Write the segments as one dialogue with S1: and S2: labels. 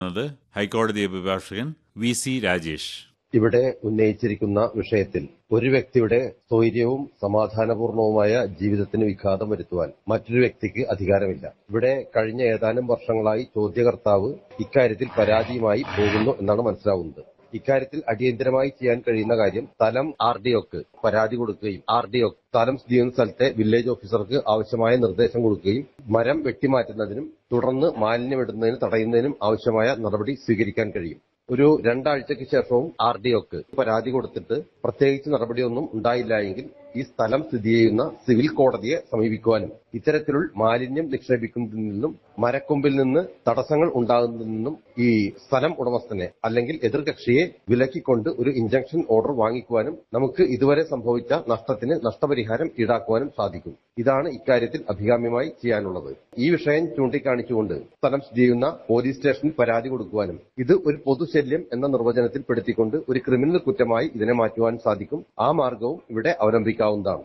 S1: ത് ഹൈക്കോടതി അഭിഭാഷകൻ വി സി രാജേഷ്
S2: ഇവിടെ ഉന്നയിച്ചിരിക്കുന്ന വിഷയത്തിൽ ഒരു വ്യക്തിയുടെ സ്വൈര്യവും സമാധാനപൂർണവുമായ ജീവിതത്തിന് വിഘാതം വരുത്തുവാൻ മറ്റൊരു വ്യക്തിക്ക് അധികാരമില്ല ഇവിടെ കഴിഞ്ഞ ഏതാനും വർഷങ്ങളായി ചോദ്യകർത്താവ് ഇക്കാര്യത്തിൽ പരാതിയുമായി പോകുന്നു എന്നാണ് മനസ്സിലാവുന്നത് ഇക്കാര്യത്തിൽ അടിയന്തരമായി ചെയ്യാൻ കഴിയുന്ന കാര്യം സ്ഥലം ആർ ഡി ഒക്ക് പരാതി കൊടുക്കുകയും ആർ ഡി ഒ സ്ഥലം സ്ഥിതി ചെയ്യുന്ന സ്ഥലത്തെ വില്ലേജ് ഓഫീസർക്ക് ആവശ്യമായ നിർദ്ദേശം കൊടുക്കുകയും മരം വെട്ടിമാറ്റുന്നതിനും തുടർന്ന് മാലിന്യമിടുന്നതിന് തടയുന്നതിനും ആവശ്യമായ നടപടി സ്വീകരിക്കാൻ കഴിയും ഒരു രണ്ടാഴ്ചയ്ക്ക് ശേഷവും ആർ ഡി ഒക്ക് പരാതി കൊടുത്തിട്ട് പ്രത്യേകിച്ച് നടപടിയൊന്നും ഉണ്ടായില്ല എങ്കിൽ ഈ സ്ഥലം സ്ഥിതി ചെയ്യുന്ന സിവിൽ കോടതിയെ സമീപിക്കുവാനും ഇത്തരത്തിലുള്ള മാലിന്യം നിക്ഷേപിക്കുന്നതിൽ നിന്നും മരക്കൊമ്പിൽ നിന്ന് തടസ്സങ്ങൾ ഉണ്ടാകുന്നതിൽ നിന്നും ഈ സ്ഥലം ഉടമസ്ഥനെ അല്ലെങ്കിൽ എതിർകക്ഷിയെ വിലക്കിക്കൊണ്ട് ഒരു ഇഞ്ചക്ഷൻ ഓർഡർ വാങ്ങിക്കുവാനും നമുക്ക് ഇതുവരെ സംഭവിച്ച നഷ്ടത്തിന് നഷ്ടപരിഹാരം ഈടാക്കുവാനും സാധിക്കും ഇതാണ് ഇക്കാര്യത്തിൽ അഭികാമ്യമായി ചെയ്യാനുള്ളത് ഈ വിഷയം ചൂണ്ടിക്കാണിച്ചുകൊണ്ട് സ്ഥലം സ്ഥിതി ചെയ്യുന്ന പോലീസ് സ്റ്റേഷനിൽ പരാതി കൊടുക്കുവാനും ഇത് ഒരു പൊതുശല്യം എന്ന നിർവചനത്തിൽ പെടുത്തിക്കൊണ്ട് ഒരു ക്രിമിനൽ കുറ്റമായി ഇതിനെ മാറ്റുവാൻ സാധിക്കും ആ മാർഗവും ഇവിടെ അവലംബിക്കാവുന്നതാണ്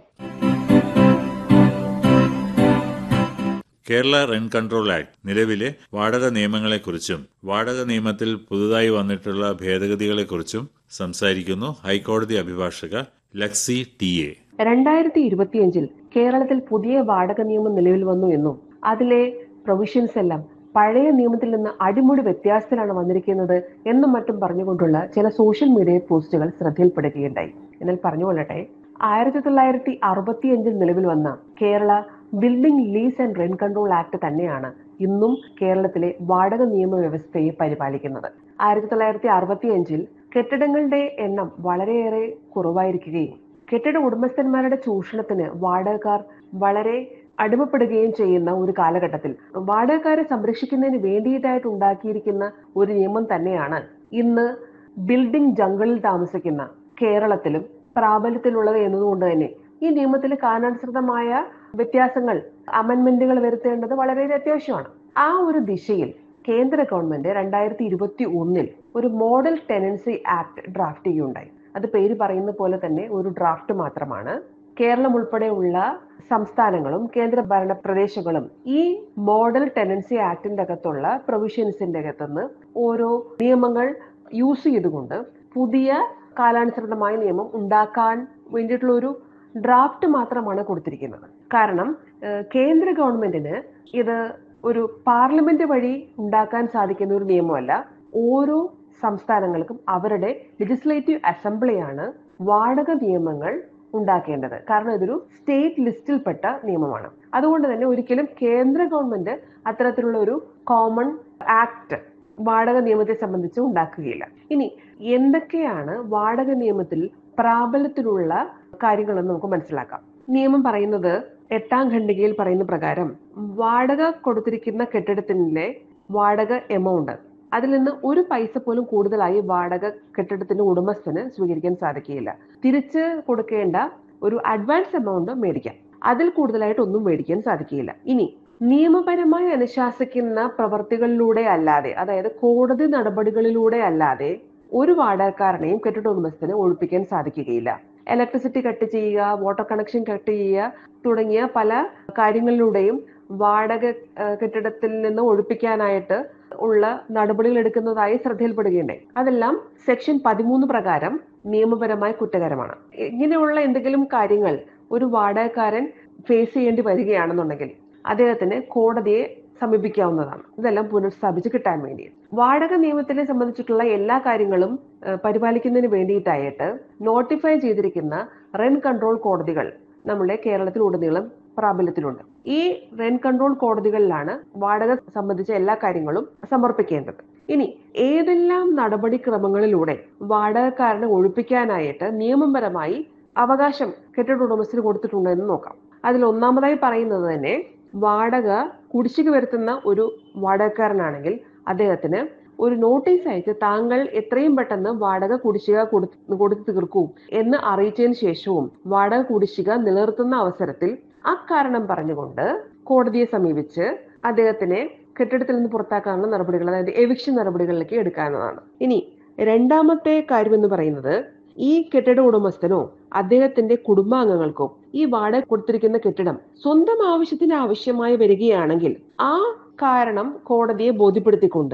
S1: കേരള റെന്റ് കൺട്രോൾ ആക്ട് നിലവിലെ വാടക നിയമങ്ങളെക്കുറിച്ചും വാടക നിയമത്തിൽ പുതുതായി വന്നിട്ടുള്ള ഭേദഗതികളെക്കുറിച്ചും സംസാരിക്കുന്നു ഹൈക്കോടതി അഭിഭാഷക ലക്സി ടി എ
S3: രണ്ടായിരത്തി ഇരുപത്തിയഞ്ചിൽ കേരളത്തിൽ പുതിയ വാടക നിയമം നിലവിൽ വന്നു എന്നും അതിലെ പ്രൊവിഷൻസ് എല്ലാം പഴയ നിയമത്തിൽ നിന്ന് അടിമുടി വ്യത്യാസത്തിലാണ് വന്നിരിക്കുന്നത് എന്നും മറ്റും പറഞ്ഞുകൊണ്ടുള്ള ചില സോഷ്യൽ മീഡിയ പോസ്റ്റുകൾ ശ്രദ്ധയിൽപ്പെടുകയുണ്ടായി എന്നാൽ പറഞ്ഞുകൊള്ളട്ടെ ആയിരത്തി തൊള്ളായിരത്തി അറുപത്തിയഞ്ചിൽ നിലവിൽ വന്ന Kerala building lease and rent control act തന്നെയാണ് ഇന്നും കേരളത്തിലെ വാടക നിയമ വ്യവസ്ഥയെ പരിപാലിക്കുന്നത് ആയിരത്തി തൊള്ളായിരത്തി അറുപത്തിയഞ്ചിൽ കെട്ടിടങ്ങളുടെ എണ്ണം വളരെയേറെ കുറവായിരിക്കുകയും കെട്ടിട ഉടമസ്ഥന്മാരുടെ ചൂഷണത്തിന് വാടകക്കാർ വളരെ അടിമപ്പെടുകയും ചെയ്യുന്ന ഒരു കാലഘട്ടത്തിൽ വാടകക്കാരെ സംരക്ഷിക്കുന്നതിന് വേണ്ടിയിട്ടായിട്ട് ഉണ്ടാക്കിയിരിക്കുന്ന ഒരു നിയമം തന്നെയാണ് ഇന്ന് ബിൽഡിംഗ് ജംഗിളിൽ താമസിക്കുന്ന കേരളത്തിലും പ്രാബല്യത്തിലുള്ളത് എന്നതുകൊണ്ട് തന്നെ ഈ നിയമത്തിൽ കാലാനുസൃതമായ വ്യത്യാസങ്ങൾ അമെന്മെന്റുകൾ വരുത്തേണ്ടത് വളരെ അത്യാവശ്യമാണ് ആ ഒരു ദിശയിൽ കേന്ദ്ര ഗവൺമെന്റ് രണ്ടായിരത്തി ഇരുപത്തി ഒന്നിൽ ഒരു മോഡൽ ടെനൻസി ആക്ട് ഡ്രാഫ്റ്റ് ചെയ്യുകയുണ്ടായി അത് പേര് പറയുന്ന പോലെ തന്നെ ഒരു ഡ്രാഫ്റ്റ് മാത്രമാണ് കേരളം ഉൾപ്പെടെയുള്ള സംസ്ഥാനങ്ങളും കേന്ദ്ര ഭരണ പ്രദേശങ്ങളും ഈ മോഡൽ ടെനൻസി ആക്ടിന്റെ അകത്തുള്ള പ്രൊവിഷൻസിന്റെ അകത്തുനിന്ന് ഓരോ നിയമങ്ങൾ യൂസ് ചെയ്തുകൊണ്ട് പുതിയ കാലാനുസൃതമായ നിയമം ഉണ്ടാക്കാൻ വേണ്ടിയിട്ടുള്ള ഒരു ഡ്രാഫ്റ്റ് മാത്രമാണ് കൊടുത്തിരിക്കുന്നത് കാരണം കേന്ദ്ര ഗവൺമെന്റിന് ഇത് ഒരു പാർലമെന്റ് വഴി ഉണ്ടാക്കാൻ സാധിക്കുന്ന ഒരു നിയമമല്ല ഓരോ സംസ്ഥാനങ്ങൾക്കും അവരുടെ ലെജിസ്ലേറ്റീവ് അസംബ്ലിയാണ് വാടക നിയമങ്ങൾ ഉണ്ടാക്കേണ്ടത് കാരണം ഇതൊരു സ്റ്റേറ്റ് ലിസ്റ്റിൽപ്പെട്ട നിയമമാണ് അതുകൊണ്ട് തന്നെ ഒരിക്കലും കേന്ദ്ര ഗവൺമെന്റ് അത്തരത്തിലുള്ള ഒരു കോമൺ ആക്ട് വാടക നിയമത്തെ സംബന്ധിച്ച് ഉണ്ടാക്കുകയില്ല ഇനി എന്തൊക്കെയാണ് വാടക നിയമത്തിൽ പ്രാബല്യത്തിലുള്ള കാര്യങ്ങളെന്ന് നമുക്ക് മനസ്സിലാക്കാം നിയമം പറയുന്നത് എട്ടാം ഖണ്ഡികയിൽ പറയുന്ന പ്രകാരം വാടക കൊടുത്തിരിക്കുന്ന കെട്ടിടത്തിന്റെ വാടക എമൗണ്ട് അതിൽ നിന്ന് ഒരു പൈസ പോലും കൂടുതലായി വാടക കെട്ടിടത്തിന്റെ ഉടമസ്ഥന് സ്വീകരിക്കാൻ സാധിക്കുകയില്ല തിരിച്ച് കൊടുക്കേണ്ട ഒരു അഡ്വാൻസ് എമൗണ്ട് മേടിക്കാം അതിൽ കൂടുതലായിട്ട് ഒന്നും മേടിക്കാൻ സാധിക്കുകയില്ല ഇനി നിയമപരമായി അനുശാസിക്കുന്ന പ്രവർത്തികളിലൂടെ അല്ലാതെ അതായത് കോടതി നടപടികളിലൂടെ അല്ലാതെ ഒരു വാടകക്കാരനെയും കെട്ടിട ഉടമസ്ഥന് ഒഴിപ്പിക്കാൻ സാധിക്കുകയില്ല ഇലക്ട്രിസിറ്റി കട്ട് ചെയ്യുക വാട്ടർ കണക്ഷൻ കട്ട് ചെയ്യുക തുടങ്ങിയ പല കാര്യങ്ങളിലൂടെയും വാടക കെട്ടിടത്തിൽ നിന്ന് ഒഴിപ്പിക്കാനായിട്ട് ഉള്ള നടപടികൾ എടുക്കുന്നതായി ശ്രദ്ധയിൽപ്പെടുകയുണ്ടായി അതെല്ലാം സെക്ഷൻ പതിമൂന്ന് പ്രകാരം നിയമപരമായി കുറ്റകരമാണ് ഇങ്ങനെയുള്ള എന്തെങ്കിലും കാര്യങ്ങൾ ഒരു വാടകക്കാരൻ ഫേസ് ചെയ്യേണ്ടി വരികയാണെന്നുണ്ടെങ്കിൽ അദ്ദേഹത്തിന് കോടതിയെ സമീപിക്കാവുന്നതാണ് ഇതെല്ലാം പുനഃസ്ഥാപിച്ച് കിട്ടാൻ വേണ്ടി വാടക നിയമത്തിനെ സംബന്ധിച്ചിട്ടുള്ള എല്ലാ കാര്യങ്ങളും പരിപാലിക്കുന്നതിന് വേണ്ടിയിട്ടായിട്ട് നോട്ടിഫൈ ചെയ്തിരിക്കുന്ന റെന്റ് കൺട്രോൾ കോടതികൾ നമ്മുടെ കേരളത്തിൽ ഉടനീളം പ്രാബല്യത്തിലുണ്ട് ഈ റെന്റ് കൺട്രോൾ കോടതികളിലാണ് വാടക സംബന്ധിച്ച എല്ലാ കാര്യങ്ങളും സമർപ്പിക്കേണ്ടത് ഇനി ഏതെല്ലാം നടപടിക്രമങ്ങളിലൂടെ വാടകക്കാരനെ ഒഴിപ്പിക്കാനായിട്ട് നിയമപരമായി അവകാശം കെട്ടിട ഉടമസ്ഥന് കൊടുത്തിട്ടുണ്ട് എന്ന് നോക്കാം അതിൽ ഒന്നാമതായി പറയുന്നത് തന്നെ വാടക കുടിശ്ശിക വരുത്തുന്ന ഒരു വാടകക്കാരനാണെങ്കിൽ അദ്ദേഹത്തിന് ഒരു നോട്ടീസ് അയച്ച് താങ്കൾ എത്രയും പെട്ടെന്ന് വാടക കുടിശ്ശിക കൊടുത്തു തീർക്കൂ എന്ന് അറിയിച്ചതിന് ശേഷവും വാടക കുടിശ്ശിക നിലനിർത്തുന്ന അവസരത്തിൽ അക്കാരണം പറഞ്ഞുകൊണ്ട് കോടതിയെ സമീപിച്ച് അദ്ദേഹത്തിനെ കെട്ടിടത്തിൽ നിന്ന് പുറത്താക്കാനുള്ള നടപടികൾ അതായത് എവിക്ഷൻ നടപടികളിലേക്ക് എടുക്കാവുന്നതാണ് ഇനി രണ്ടാമത്തെ കാര്യം എന്ന് പറയുന്നത് ഈ കെട്ടിട ഉടമസ്ഥനോ അദ്ദേഹത്തിന്റെ കുടുംബാംഗങ്ങൾക്കോ ഈ വാടക കൊടുത്തിരിക്കുന്ന കെട്ടിടം സ്വന്തം ആവശ്യത്തിന് ആവശ്യമായി വരികയാണെങ്കിൽ ആ കാരണം കോടതിയെ ബോധ്യപ്പെടുത്തിക്കൊണ്ട്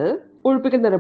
S3: ഒഴിപ്പിക്കൽ